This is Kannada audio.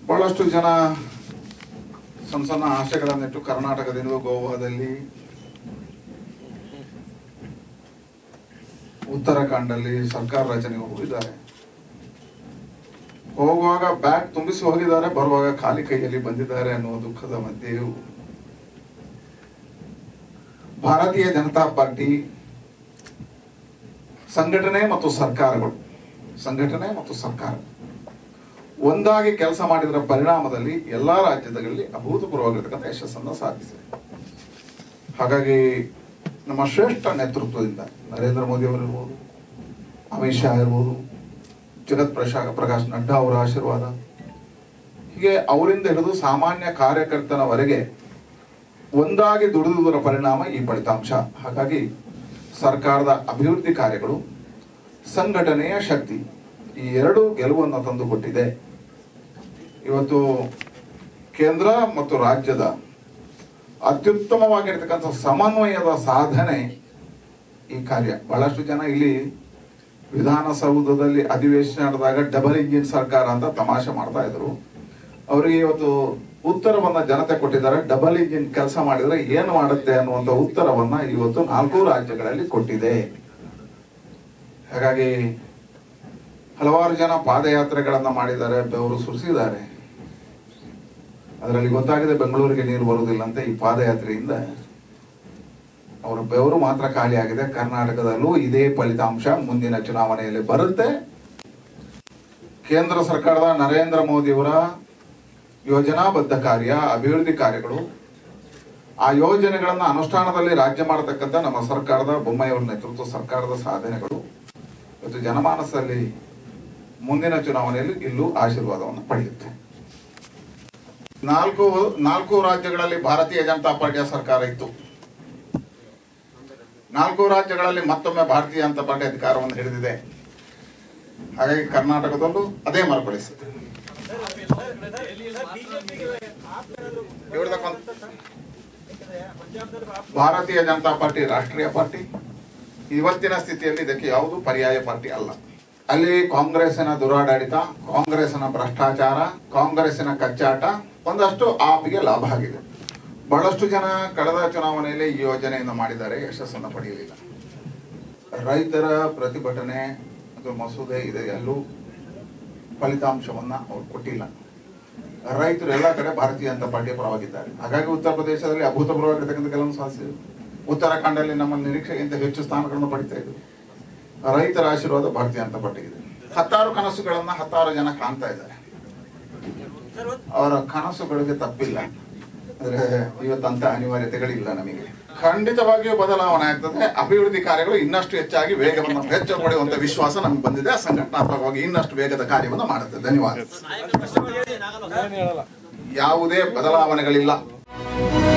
ಬಹಳಷ್ಟು ಜನ ಸಣ್ಣ ಸಣ್ಣ ಆಶೆಗಳನ್ನಿಟ್ಟು ಕರ್ನಾಟಕದಿಂದ ಗೋವಾದಲ್ಲಿ ಉತ್ತರಾಖಂಡಲ್ಲಿ ಸರ್ಕಾರ ರಚನೆಗೆ ಹೋಗಿದ್ದಾರೆ ಹೋಗುವಾಗ ಬ್ಯಾಗ್ ತುಂಬಿಸಿ ಹೋಗಿದ್ದಾರೆ ಬರುವಾಗ ಖಾಲಿ ಕೈಯಲ್ಲಿ ಬಂದಿದ್ದಾರೆ ಅನ್ನುವ ದುಃಖದ ಮಧ್ಯೆಯೂ ಭಾರತೀಯ ಜನತಾ ಪಾರ್ಟಿ ಸಂಘಟನೆ ಮತ್ತು ಸರ್ಕಾರಗಳು ಸಂಘಟನೆ ಮತ್ತು ಸರ್ಕಾರ ಒಂದಾಗಿ ಕೆಲಸ ಮಾಡಿದರ ಪರಿಣಾಮದಲ್ಲಿ ಎಲ್ಲಾ ರಾಜ್ಯದಲ್ಲಿ ಅಭೂತಪೂರ್ವವಾಗಿರ್ತಕ್ಕಂಥ ಯಶಸ್ಸನ್ನು ಸಾಧಿಸಿದೆ ಹಾಗಾಗಿ ನಮ್ಮ ಶ್ರೇಷ್ಠ ನೇತೃತ್ವದಿಂದ ನರೇಂದ್ರ ಮೋದಿ ಅವರಿರ್ಬೋದು ಅಮಿತ್ ಶಾ ಇರ್ಬೋದು ಜಗತ್ ಪ್ರಶಾ ಪ್ರಕಾಶ್ ನಡ್ಡಾ ಅವರ ಆಶೀರ್ವಾದ ಹೀಗೆ ಅವರಿಂದ ಹಿಡಿದು ಸಾಮಾನ್ಯ ಕಾರ್ಯಕರ್ತನವರೆಗೆ ಒಂದಾಗಿ ದುಡಿದುದರ ಪರಿಣಾಮ ಈ ಫಲಿತಾಂಶ ಹಾಗಾಗಿ ಸರ್ಕಾರದ ಅಭಿವೃದ್ಧಿ ಕಾರ್ಯಗಳು ಸಂಘಟನೆಯ ಶಕ್ತಿ ಈ ಎರಡು ಗೆಲುವನ್ನು ತಂದುಕೊಟ್ಟಿದೆ ಇವತ್ತು ಕೇಂದ್ರ ಮತ್ತು ರಾಜ್ಯದ ಅತ್ಯುತ್ತಮವಾಗಿರ್ತಕ್ಕಂಥ ಸಮನ್ವಯದ ಸಾಧನೆ ಈ ಕಾರ್ಯ ಬಹಳಷ್ಟು ಜನ ಇಲ್ಲಿ ವಿಧಾನಸೌಧದಲ್ಲಿ ಅಧಿವೇಶನ ನಡೆದಾಗ ಡಬಲ್ ಇಂಜಿನ್ ಸರ್ಕಾರ ಅಂತ ತಮಾಷೆ ಮಾಡ್ತಾ ಇದ್ರು ಅವರಿಗೆ ಇವತ್ತು ಉತ್ತರವನ್ನ ಜನತೆ ಕೊಟ್ಟಿದ್ದಾರೆ ಡಬಲ್ ಇಂಜಿನ್ ಕೆಲಸ ಮಾಡಿದ್ರೆ ಏನು ಮಾಡುತ್ತೆ ಅನ್ನುವಂತ ಉತ್ತರವನ್ನ ಇವತ್ತು ನಾಲ್ಕು ರಾಜ್ಯಗಳಲ್ಲಿ ಕೊಟ್ಟಿದೆ ಹಾಗಾಗಿ ಹಲವಾರು ಜನ ಪಾದಯಾತ್ರೆಗಳನ್ನ ಮಾಡಿದ್ದಾರೆ ಬೆವರು ಸುರಿಸಿದ್ದಾರೆ ಅದರಲ್ಲಿ ಗೊತ್ತಾಗಿದೆ ಬೆಂಗಳೂರಿಗೆ ನೀರು ಬರುವುದಿಲ್ಲ ಅಂತ ಈ ಪಾದಯಾತ್ರೆಯಿಂದ ಅವರ ಬೆವರು ಮಾತ್ರ ಖಾಲಿ ಆಗಿದೆ ಕರ್ನಾಟಕದಲ್ಲೂ ಇದೇ ಫಲಿತಾಂಶ ಮುಂದಿನ ಚುನಾವಣೆಯಲ್ಲಿ ಬರುತ್ತೆ ಕೇಂದ್ರ ಸರ್ಕಾರದ ನರೇಂದ್ರ ಮೋದಿಯವರ ಯೋಜನಾಬದ್ಧ ಕಾರ್ಯ ಅಭಿವೃದ್ಧಿ ಕಾರ್ಯಗಳು ಆ ಯೋಜನೆಗಳನ್ನ ಅನುಷ್ಠಾನದಲ್ಲಿ ರಾಜ್ಯ ಮಾಡತಕ್ಕಂಥ ನಮ್ಮ ಸರ್ಕಾರದ ಬೊಮ್ಮಾಯಿಯವರ ನೇತೃತ್ವ ಸರ್ಕಾರದ ಸಾಧನೆಗಳು ಇವತ್ತು ಜನಮಾನಸದಲ್ಲಿ ಮುಂದಿನ ಚುನಾವಣೆಯಲ್ಲಿ ಇಲ್ಲೂ ಆಶೀರ್ವಾದವನ್ನು ಪಡೆಯುತ್ತೆ ನಾಲ್ಕು ನಾಲ್ಕು ರಾಜ್ಯಗಳಲ್ಲಿ ಭಾರತೀಯ ಜನತಾ ಪಾರ್ಟಿಯ ಸರ್ಕಾರ ಇತ್ತು ನಾಲ್ಕು ರಾಜ್ಯಗಳಲ್ಲಿ ಮತ್ತೊಮ್ಮೆ ಭಾರತೀಯ ಜನತಾ ಪಾರ್ಟಿ ಅಧಿಕಾರವನ್ನು ಹಿಡಿದಿದೆ ಹಾಗಾಗಿ ಕರ್ನಾಟಕದಲ್ಲೂ ಅದೇ ಮರುಕಳಿಸಿದೆ ಹೇಳ್ದಕ್ಕೊಂದ್- ಭಾರತೀಯ ಜನತಾ ಪಾರ್ಟಿ ರಾಷ್ಟ್ರೀಯ ಪಾರ್ಟಿ ಇವತ್ತಿನ ಸ್ಥಿತಿಯಲ್ಲಿ ಇದಕ್ಕೆ ಯಾವುದು ಪರ್ಯಾಯ ಪಾರ್ಟಿ ಅಲ್ಲ ಅಲ್ಲಿ ಕಾಂಗ್ರೆಸ್ಸಿನ ದುರಾಡಳಿತ ಕಾಂಗ್ರೆಸ್ಸಿನ ಭ್ರಷ್ಟಾಚಾರ ಕಾಂಗ್ರೆಸ್ಸಿನ ಕಚ್ಚಾಟ ಒಂದಷ್ಟು ಆಪಿಗೆ ಲಾಭ ಆಗಿದೆ ಬಹಳಷ್ಟು ಜನ ಕಳೆದ ಚುನಾವಣೆಯಲ್ಲಿ ಈ ಯೋಜನೆಯನ್ನು ಮಾಡಿದ್ದಾರೆ ಯಶಸ್ಸನ್ನು ಪಡೆಯಲಿಲ್ಲ ರೈತರ ಪ್ರತಿಭಟನೆ ಅದು ಮಸೂದೆ ಇದೆ ಎಲ್ಲೂ ಫಲಿತಾಂಶವನ್ನ ಅವ್ರು ಕೊಟ್ಟಿಲ್ಲ ರೈತರು ಎಲ್ಲ ಕಡೆ ಭಾರತೀಯ ಜನತಾ ಪಾರ್ಟಿಯ ಪರವಾಗಿದ್ದಾರೆ ಹಾಗಾಗಿ ಉತ್ತರ ಪ್ರದೇಶದಲ್ಲಿ ಅಭೂತಪೂರ್ವವಾಗಿರ್ತಕ್ಕಂಥ ಕೆಲವು ಸಾಧಿಸಿದ್ರು ಉತ್ತರಾಖಂಡಲ್ಲಿ ನಮ್ಮ ನಿರೀಕ್ಷೆಗಿಂತ ಹೆಚ್ಚು ಸ್ಥಾನಗಳನ್ನು ಪಡಿತಾ ಇದ್ರು ರೈತರ ಆಶೀರ್ವಾದ ಭಾರತೀಯ ಜನತಾ ಪಾರ್ಟಿಗಿದೆ ಹತ್ತಾರು ಕನಸುಗಳನ್ನ ಹತ್ತಾರು ಜನ ಕಾಣ್ತಾ ಇದ್ದಾರೆ ಅವರ ಕನಸುಗಳಿಗೆ ತಪ್ಪಿಲ್ಲ ಆದ್ರೆ ಇವತ್ತಂತ ಅನಿವಾರ್ಯತೆಗಳಿಲ್ಲ ನಮಗೆ ಖಂಡಿತವಾಗಿಯೂ ಬದಲಾವಣೆ ಆಗ್ತದೆ ಅಭಿವೃದ್ಧಿ ಕಾರ್ಯಗಳು ಇನ್ನಷ್ಟು ಹೆಚ್ಚಾಗಿ ವೇಗವನ್ನು ಹೆಚ್ಚು ಪಡೆಯುವಂತ ವಿಶ್ವಾಸ ನಮ್ಗೆ ಬಂದಿದೆ ಸಂಘಟನಾತ್ಮಕವಾಗಿ ಇನ್ನಷ್ಟು ವೇಗದ ಕಾರ್ಯವನ್ನು ಮಾಡುತ್ತೆ ಧನ್ಯವಾದ ಯಾವುದೇ ಬದಲಾವಣೆಗಳಿಲ್ಲ